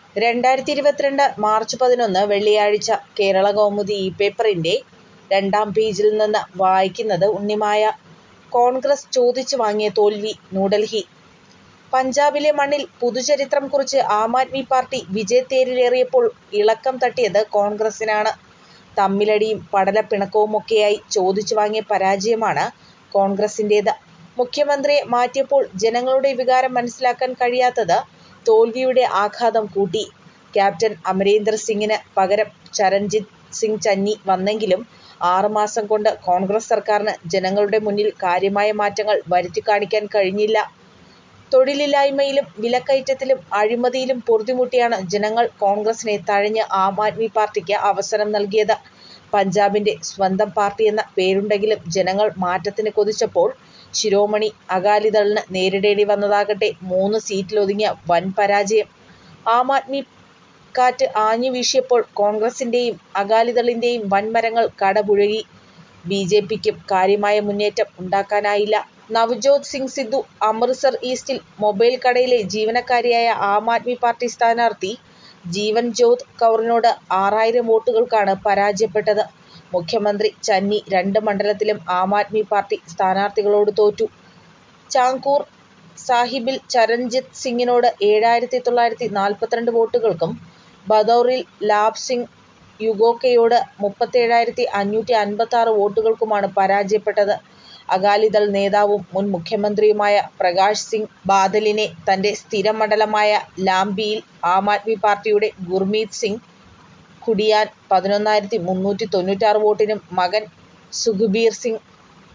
രണ്ടായിരത്തി ഇരുപത്തിരണ്ട് മാർച്ച് പതിനൊന്ന് വെള്ളിയാഴ്ച കേരളകൗമുദി ഇ പേപ്പറിൻ്റെ രണ്ടാം പേജിൽ നിന്ന് വായിക്കുന്നത് ഉണ്ണിമായ. കോൺഗ്രസ് ചോദിച്ചു വാങ്ങിയ തോൽവി ന്യൂഡൽഹി പഞ്ചാബിലെ മണ്ണിൽ പുതുചരിത്രം കുറിച്ച് ആം ആദ്മി പാർട്ടി വിജയത്തേരിലേറിയപ്പോൾ ഇളക്കം തട്ടിയത് കോൺഗ്രസിനാണ്. തമ്മിലടിയും പടലപ്പിണക്കവുമൊക്കെയായി ചോദിച്ചു വാങ്ങിയ പരാജയമാണ് കോൺഗ്രസിന്റേത്. മുഖ്യമന്ത്രിയെ മാറ്റിയപ്പോൾ ജനങ്ങളുടെ വികാരം മനസ്സിലാക്കാൻ കഴിയാത്തത് തോൽവിയുടെ ആഘാതം കൂട്ടി. ക്യാപ്റ്റൻ അമരീന്ദർ സിങ്ങിന് പകരം ചരൺജിത് സിങ് ചന്നി വന്നെങ്കിലും ആറ് മാസം കൊണ്ട് കോൺഗ്രസ് സർക്കാരിന് ജനങ്ങളുടെ മുന്നിൽ കാര്യമായ മാറ്റങ്ങൾ വരുത്തിക്കാണിക്കാൻ കഴിഞ്ഞില്ല. തൊഴിലില്ലായ്മയിലും വിലക്കയറ്റത്തിലും അഴിമതിയിലും പൊറുതിമുട്ടിയാണ് ജനങ്ങൾ കോൺഗ്രസിനെ തഴഞ്ഞ് ആം ആദ്മി പാർട്ടിക്ക് അവസരം നൽകിയത്. പഞ്ചാബിന്റെ സ്വന്തം പാർട്ടിയെന്ന പേരുണ്ടെങ്കിലും ജനങ്ങൾ മാറ്റത്തിന് കൊതിച്ചപ്പോൾ ശിരോമണി അകാലിദളിന് നേരിടേണ്ടി വന്നതാകട്ടെ മൂന്ന് സീറ്റിലൊതുങ്ങിയ വൻ പരാജയം. ആം ആദ്മി കാറ്റ് ആഞ്ഞു വീശിയപ്പോൾ കോൺഗ്രസിന്റെയും അകാലിദളിന്റെയും വൻമരങ്ങൾ കടപുഴകി. ബിജെപിക്കും കാര്യമായ മുന്നേറ്റം ഉണ്ടാക്കാനായില്ല. നവ്ജോത് സിങ് സിദ്ധു അമൃത്സർ ഈസ്റ്റിൽ മൊബൈൽ കടയിലെ ജീവനക്കാരിയായ ആം ആദ്മി പാർട്ടി സ്ഥാനാർത്ഥി ജീവൻജോത് കൗറിനോട് ആറായിരം വോട്ടുകൾക്കാണ് പരാജയപ്പെട്ടത്. മുഖ്യമന്ത്രി ചന്നി രണ്ട് മണ്ഡലത്തിലും ആം ആദ്മി പാർട്ടി സ്ഥാനാർത്ഥികളോട് തോറ്റു. ചാംകൂർ സാഹിബിൽ ചരൺജിത് സിങ്ങിനോട് ഏഴായിരത്തി തൊള്ളായിരത്തി നാൽപ്പത്തിരണ്ട് വോട്ടുകൾക്കും ഭദൗറിൽ ലാഭ് സിങ് യുഗോക്കയോട് മുപ്പത്തേഴായിരത്തി അഞ്ഞൂറ്റി അൻപത്താറ് വോട്ടുകൾക്കുമാണ് പരാജയപ്പെട്ടത്. അകാലിദൾ നേതാവും മുൻ മുഖ്യമന്ത്രിയുമായ പ്രകാശ് സിങ് ബാദലിനെ തന്റെ സ്ഥിരം മണ്ഡലമായ ലാംബിയിൽ ആം ആദ്മി പാർട്ടിയുടെ ഗുർമീത് സിങ് ഖുഡിയാൻ പതിനൊന്നായിരത്തി മുന്നൂറ്റി തൊണ്ണൂറ്റാറ് വോട്ടിനും മകൻ സുഖ്ബീർ സിങ്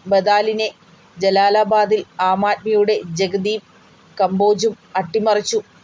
ബദാലിനെ ജലാലാബാദിൽ ആം ആദ്മിയുടെ ജഗദീപ് കംബോജും അട്ടിമറിച്ചു.